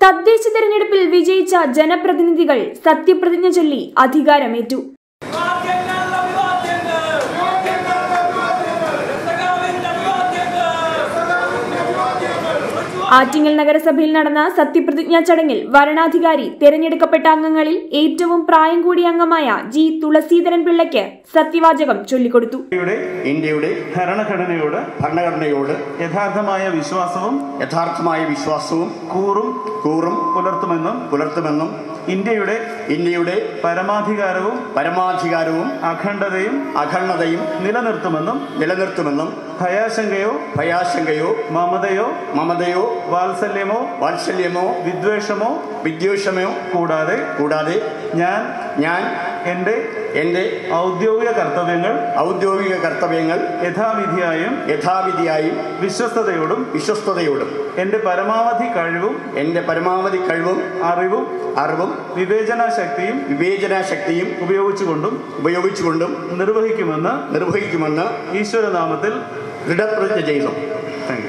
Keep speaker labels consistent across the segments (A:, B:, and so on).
A: തദ്ദേശ തെരഞ്ഞെടുപ്പിൽ വിജയിച്ച ജനപ്രതിനിധികൾ സത്യപ്രതിജ്ഞ ചൊല്ലി അധികാരമേറ്റു ആറ്റിങ്ങൽ നഗരസഭയിൽ നടന്ന സത്യപ്രതിജ്ഞാ ചടങ്ങിൽ വരണാധികാരി തെരഞ്ഞെടുക്കപ്പെട്ട അംഗങ്ങളിൽ ഏറ്റവും പ്രായം കൂടിയ അംഗമായ ജി തുളസീധരൻ പിള്ളയ്ക്ക് സത്യവാചകം ചൊല്ലിക്കൊടുത്തു
B: ഇന്ത്യയുടെ
C: ഇന്ത്യയുടെ
B: ഭരണഘടനയോട്
C: ഭരണഘടനയോട്
B: യഥാർത്ഥമായ വിശ്വാസവും
C: യഥാർത്ഥമായ വിശ്വാസവും
B: കൂറും
C: കൂറും
B: പുലർത്തുമെന്നും
C: പുലർത്തുമെന്നും
B: ഇന്ത്യയുടെ
C: ഇന്ത്യയുടെ
B: പരമാധികാരവും
C: പരമാധികാരവും
B: അഖണ്ഡതയും
C: അഖണ്ഡതയും
B: നിലനിർത്തുമെന്നും
C: നിലനിർത്തുമെന്നും
B: ഭയാശങ്കയോ
C: ഭയാശങ്കയോ
B: മമതയോ
C: മമതയോ
B: വാത്സല്യമോ
C: വാത്സല്യമോ
B: വിദ്വേഷമോ
C: വിദ്വേഷമോ
B: കൂടാതെ
C: കൂടാതെ
B: ഞാൻ
C: ഞാൻ
B: എൻ്റെ
C: എൻ്റെ
B: ഔദ്യോഗിക കർത്തവ്യങ്ങൾ
C: ഔദ്യോഗിക കർത്തവ്യങ്ങൾ
B: യഥാവിധിയായും
C: യഥാവിധിയായും
B: വിശ്വസ്തയോടും
C: വിശ്വസ്തയോടും
B: എൻ്റെ പരമാവധി കഴിവും
C: എൻ്റെ പരമാവധി കഴിവും
B: അറിവും
C: അറിവും
B: വിവേചനാശക്തിയും
C: വിവേചനാശക്തിയും
B: ഉപയോഗിച്ചുകൊണ്ടും
C: ഉപയോഗിച്ചുകൊണ്ടും
B: നിർവഹിക്കുമെന്ന്
C: നിർവഹിക്കുമെന്ന്
B: ഈശ്വരനാമത്തിൽ
C: ദൃഢപ്രതിജ്ഞ ചെയ്യുന്നു
B: താങ്ക് യു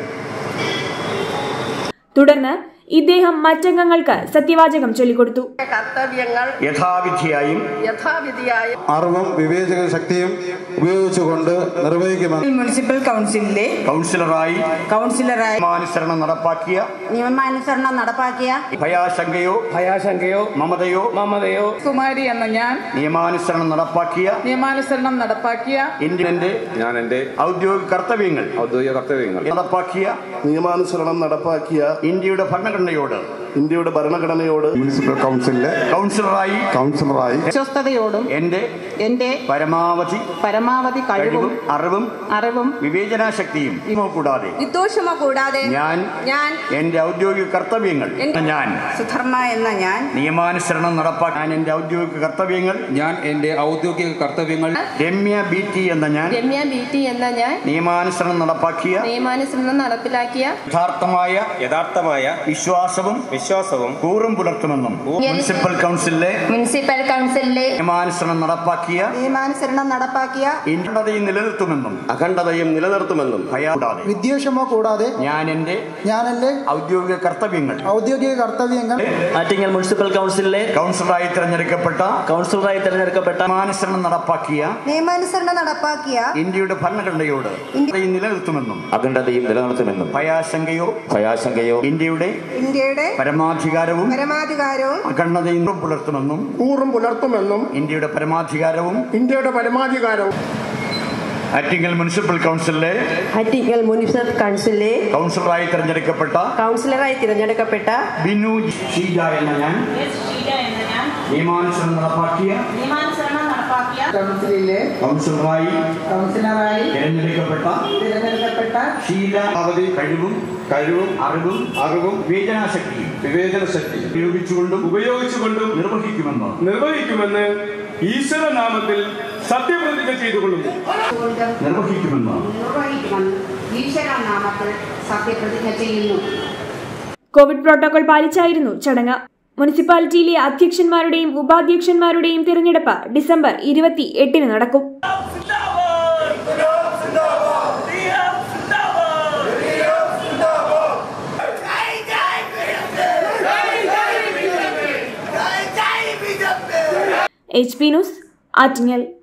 A: തുടർന്ന് ഇദ്ദേഹം മറ്റംഗങ്ങൾക്ക് സത്യവാചകം ചൊല്ലിക്കൊടുത്തു
D: കർത്തവ്യങ്ങൾ
C: യഥാവിധിയായും
D: യഥാവിധിയായി
E: അറിവും വിവേചക ശക്തിയും ഉപയോഗിച്ചുകൊണ്ട് നിർവഹിക്കുമെന്ന്
D: മുനിസിപ്പൽ കൗൺസിലിലെ
C: കൗൺസിലറായി
D: കൗൺസിലറായി
C: നിയമാനുസരണം നടപ്പാക്കിയ
D: നിയമാനുസരണം നടപ്പാക്കിയ
C: ഭയാശങ്കയോ
F: ഭയാശങ്കയോ
C: മമതയോ
F: മമതയോ കുമാരി എന്ന ഞാൻ
C: നിയമാനുസരണം നടപ്പാക്കിയ
F: നിയമാനുസരണം നടപ്പാക്കിയ
C: ഇന്ത്യന്റെ
G: ഞാൻ എൻ്റെ
C: ഔദ്യോഗിക കർത്തവ്യങ്ങൾ
G: ഔദ്യോഗിക കർത്തവ്യങ്ങൾ
C: നടപ്പാക്കിയ
E: നിയമാനുസരണം നടപ്പാക്കിയ
C: ഇന്ത്യയുടെ ഭരണഘടനയോട്
E: ഇന്ത്യയുടെ ഭരണഘടനയോട് മുനിസിപ്പൽ കൗൺസിലിലെ
C: കൗൺസിലറായി
E: കൗൺസിലറായി
D: വിശ്വസ്തയോടും
C: എന്റെ
D: എന്റെ
C: പരമാവധി
D: പരമാവധി കഴിവും
C: കഴിവും അറിവും
D: അറിവും
C: വിവേചനാശക്തിയും ഇവ കൂടാതെ
D: വിദ്വേഷമോ കൂടാതെ
C: ഞാൻ
D: ഞാൻ
C: എന്റെ ഔദ്യോഗിക കർത്തവ്യങ്ങൾ
D: എന്റെ-
C: ഞാൻ
D: സുധർമ്മ എന്ന ഞാൻ
C: നിയമാനുസരണം നടപ്പാക്കാൻ ഞാൻ എന്റെ ഔദ്യോഗിക കർത്തവ്യങ്ങൾ
G: ഞാൻ എൻ്റെ ഔദ്യോഗിക കർത്തവ്യങ്ങൾ
C: രമ്യ ബി ടി എന്ന ഞാൻ
H: രമ്യ ബി ടി എന്ന ഞാൻ
C: നിയമാനുസരണം നടപ്പാക്കിയ
H: നിയമാനുസരണം നടപ്പിലാക്കിയ
C: യഥാർത്ഥമായ
I: യഥാർത്ഥമായ
C: വിശ്വാസവും
I: വിശ്വാസവും
C: കൂറും പുലർത്തുമെന്നും മുനിസിപ്പൽ കൗൺസിലിലെ
H: മുനിസിപ്പൽ കൗൺസിലിലെ
C: നിയമാനുസരണം നടപ്പാക്കിയ
D: നിയമാനുസരണം നടപ്പാക്കിയ
C: ഇന്ത്യതയും നിലനിർത്തുമെന്നും
I: അഖണ്ഡതയും നിലനിർത്തുമെന്നും
C: ഭയാകൂടാതെ
J: വിദ്വേഷമോ കൂടാതെ
C: ഞാൻ എന്റെ
J: ഞാൻ എൻ്റെ
C: ഔദ്യോഗിക കർത്തവ്യങ്ങൾ
J: ഔദ്യോഗിക കർത്തവ്യങ്ങൾ
F: ആറ്റിങ്ങൽ മുനിസിപ്പൽ കൗൺസിലിലെ
C: കൗൺസിലറായി തിരഞ്ഞെടുക്കപ്പെട്ട
F: കൗൺസിലറായി തിരഞ്ഞെടുക്കപ്പെട്ട
C: നിയമാനുസരണം നടപ്പാക്കിയ
D: നിയമാനുസരണം നടപ്പാക്കിയ
C: ഇന്ത്യയുടെ ഭരണഘടനയോട് ഇന്ത്യയും നിലനിർത്തുമെന്നും
G: അഖണ്ഡതയും നിലനിർത്തുമെന്നും
C: ഭയാശങ്കയോ
G: ഭയാശങ്കയോ
C: ഇന്ത്യയുടെ
D: ഇന്ത്യയുടെ
C: പരമാധികാരവും
D: പരമാധികാരവും
C: അഖണ്ഡതയും പുലർത്തുമെന്നും
E: കൂറും പുലർത്തുമെന്നും
C: ഇന്ത്യയുടെ പരമാധികാരവും
E: ഇന്ത്യയുടെ പരമാധികാരവും
C: ആറ്റിങ്ങൽ മുനിസിപ്പൽ കൗൺസിലിലെ
H: ആറ്റിങ്ങൽ മുനിസിപ്പൽ കൗൺസിലിലെ
C: കൗൺസിലറായി തിരഞ്ഞെടുക്കപ്പെട്ട
H: കൗൺസിലറായി തിരഞ്ഞെടുക്കപ്പെട്ട
C: ബിനു ഷീജ എന്ന ഞാൻ നിയമാനുസരണം നടപ്പാക്കിയ
D: കൗൺസിലിലെ
C: കൗൺസിലറായി
D: കൗൺസിലറായി
C: തിരഞ്ഞെടുക്കപ്പെട്ട
D: തിരഞ്ഞെടുക്കപ്പെട്ട
C: ശീലാവധി കഴിവും കഴിവും അറിവും അറിവും വിവേചനാശക്തിയും
E: വിവേചന ശക്തി
C: ഉപയോഗിച്ചുകൊണ്ടും
E: ഉപയോഗിച്ചുകൊണ്ടും
C: നിർവഹിക്കുമെന്ന്
E: നിർവഹിക്കുമെന്ന് ഈശ്വരനാമത്തിൽ സത്യപ്രതിജ്ഞ ചെയ്തുകൊള്ളുന്നു
C: നിർവഹിക്കുമെന്ന്
D: നിർവഹിക്കുമെന്ന് ഈശ്വരനാമത്തിൽ സത്യപ്രതിജ്ഞ ചെയ്യുന്നു
A: കോവിഡ് പ്രോട്ടോകോൾ പാലിച്ചായിരുന്നു ചടങ്ങ് മുനിസിപ്പാലിറ്റിയിലെ അധ്യക്ഷന്മാരുടെയും ഉപാധ്യക്ഷന്മാരുടെയും തിരഞ്ഞെടുപ്പ് ഡിസംബർ ഇരുപത്തി എട്ടിന് നടക്കും എച്ച് പി ന്യൂസ് ആറ്റിങ്ങൽ